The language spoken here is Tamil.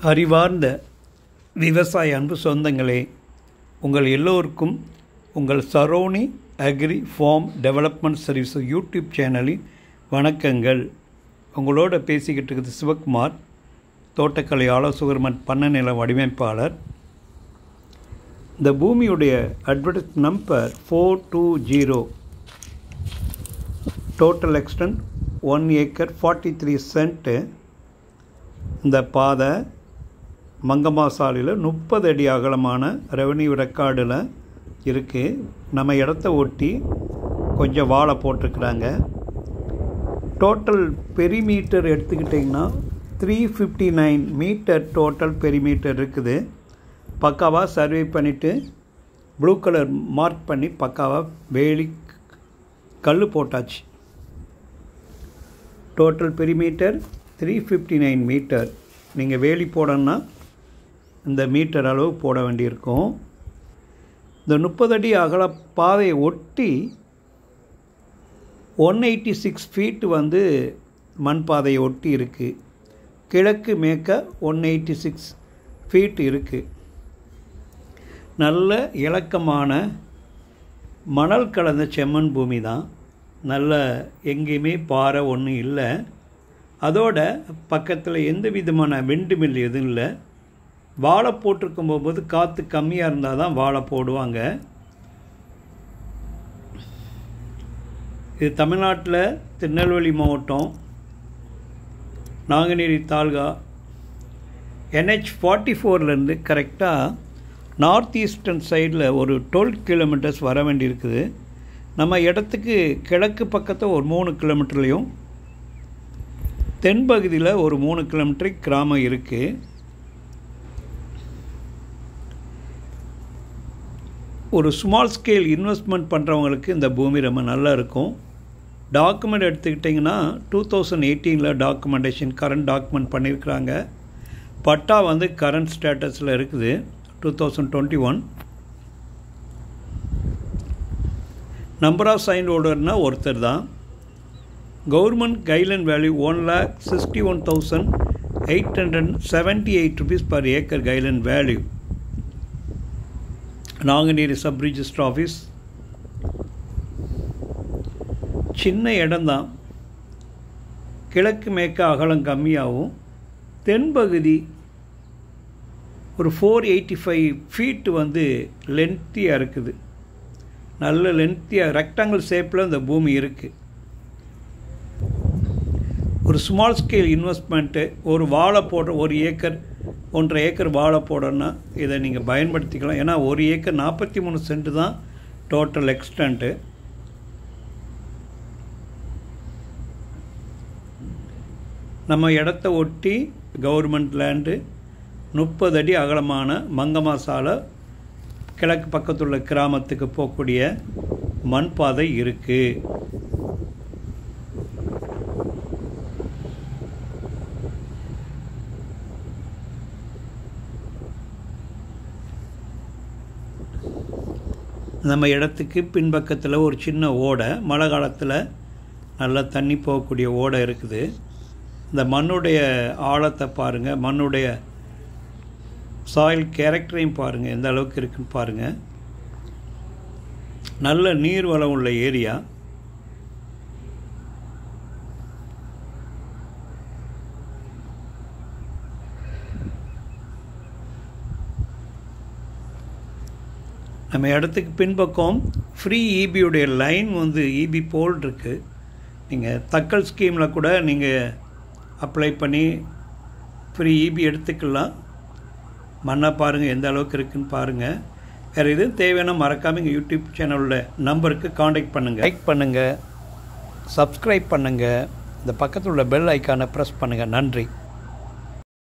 அறிவார்ந்த விவசாய அன்பு சொந்தங்களே உங்கள் எல்லோருக்கும் உங்கள் Saroni agri farm development service YouTube சேனலின் வணக்கங்கள் உங்களோட பேசிக்கிட்டு இருக்குது சிவகுமார் தோட்டக்கலை ஆலோசகர் மற்றும் பண்ண நில வடிவமைப்பாளர் இந்த பூமியுடைய advertise number four two zero total extent one acre forty three cent இந்த பாதை மங்கம்மா சாலையில் முப்பது அடி அகலமான ரெவன்யூ ரெக்கார்டில் இருக்குது நம்ம இடத்த ஒட்டி கொஞ்சம் வாழை போட்டிருக்குறாங்க டோட்டல் பெரிமீட்டர் எடுத்துக்கிட்டிங்கன்னா three fifty nine meter total perimeter இருக்குது பக்காவாக சர்வே பண்ணிவிட்டு ப்ளூ கலர் மார்க் பண்ணி பக்காவாக வேலி கல் போட்டாச்சு total perimeter three fifty nine meter நீங்கள் வேலி போடணுன்னா இந்த மீட்டர் அளவு போட வேண்டியிருக்கும் இந்த முப்பது அடி அகல பாதையை ஒட்டி ஒன் எயிட்டி சிக்ஸ் ஃபீட் வந்து மண் பாதையை ஒட்டி இருக்குது கிழக்கு மேற்க ஒன் எயிட்டி சிக்ஸ் ஃபீட் இருக்குது நல்ல இலக்கமான மணல் கலந்த செம்மண் பூமி தான் நல்ல எங்கேயுமே பாறை ஒன்றும் இல்லை அதோட பக்கத்தில் எந்த விதமான வெண்டு மில் எதுவும் இல்லை வாழை போட்டிருக்கும் போகும்போது காற்று கம்மியாக இருந்தால் தான் வாழை போடுவாங்க இது தமிழ்நாட்டில் திருநெல்வேலி மாவட்டம் நாங்குநேரி தாலுகா என்ஹெச் ஃபார்ட்டி ஃபோர்லேருந்து கரெக்டாக நார்த் ஈஸ்டர்ன் சைடில் ஒரு டுவெல் கிலோமீட்டர்ஸ் வர வேண்டியிருக்குது நம்ம இடத்துக்கு கிழக்கு பக்கத்தில் ஒரு மூணு கிலோமீட்டர்லேயும் தென்பகுதியில் ஒரு மூணு கிலோமீட்டர் கிராமம் இருக்குது ஒரு ஸ்மால் ஸ்கேல் இன்வெஸ்ட்மெண்ட் பண்ணுறவங்களுக்கு இந்த பூமி ரொம்ப நல்லா இருக்கும் டாக்குமெண்ட் எடுத்துக்கிட்டிங்கன்னா டூ தௌசண்ட் எயிட்டீனில் டாக்குமெண்டேஷன் கரண்ட் டாக்குமெண்ட் பண்ணியிருக்கிறாங்க பட்டா வந்து கரண்ட் ஸ்டேட்டஸில் இருக்குது two thousand twenty one number of sign ஹோல்டர்னால் ஒருத்தர் தான் government guideline value one lakh sixty one thousand eight hundred seventy eight rupees per acre guideline value Nanguneri sub register office சின்ன இடம்தான் கிழக்கு மேற்க அகலம் கம்மியாகவும் தென்பகுதி ஒரு ஃபோர் எயிட்டி ஃபைவ் ஃபீட்டு வந்து லென்த்தியாக இருக்குது நல்ல லென்த்தியாக ரெக்டாங்கிள் ஷேப்பில் இந்த பூமி இருக்குது ஒரு ஸ்மால் ஸ்கேல் இன்வெஸ்ட்மெண்ட்டு ஒரு வாழை போடுற ஒரு ஏக்கர் ஒன்றரை ஏக்கர் வாழை போடணுன்னா இதை நீங்கள் பயன்படுத்திக்கலாம் ஏன்னா ஒரு ஏக்கர் நாற்பத்தி மூணு சென்ட்டு தான் டோட்டல் எக்ஸ்டென்ட்டு நம்ம இடத்த ஒட்டி கவர்மெண்ட் லேண்டு முப்பது அடி அகலமான மங்கம்மா சாலை கிழக்கு பக்கத்துள்ள கிராமத்துக்கு போகக்கூடிய மண் பாதை இருக்குது நம்ம இடத்துக்கு பின்பக்கத்தில் ஒரு சின்ன ஓடை மழை காலத்தில் நல்லா தண்ணி போகக்கூடிய ஓடை இருக்குது இந்த மண்ணுடைய ஆழத்தை பாருங்கள் மண்ணுடைய சாயில் கேரக்டரையும் பாருங்கள் எந்த அளவுக்கு இருக்குன்னு பாருங்கள் நல்ல நீர் வளம் உள்ள ஏரியா நம்ம இடத்துக்கு பின்பக்கம் ஃப்ரீ இபியுடைய லைன் வந்து இபி போல் இருக்குது நீங்கள் தக்கல் ஸ்கீமில் கூட நீங்கள் அப்ளை பண்ணி ஃப்ரீ இபி எடுத்துக்கலாம் மண்ணை பாருங்கள் எந்த அளவுக்கு இருக்குன்னு பாருங்கள் வேறு எதுவும் தேவையான மறக்காமல் எங்கள் யூடியூப் சேனலோட நம்பருக்கு காண்டாக்ட் பண்ணுங்கள் லைக் பண்ணுங்கள் சப்ஸ்கிரைப் பண்ணுங்கள் இந்த பக்கத்தில் உள்ள பெல் ஐக்கானை ப்ரெஸ் பண்ணுங்கள் நன்றி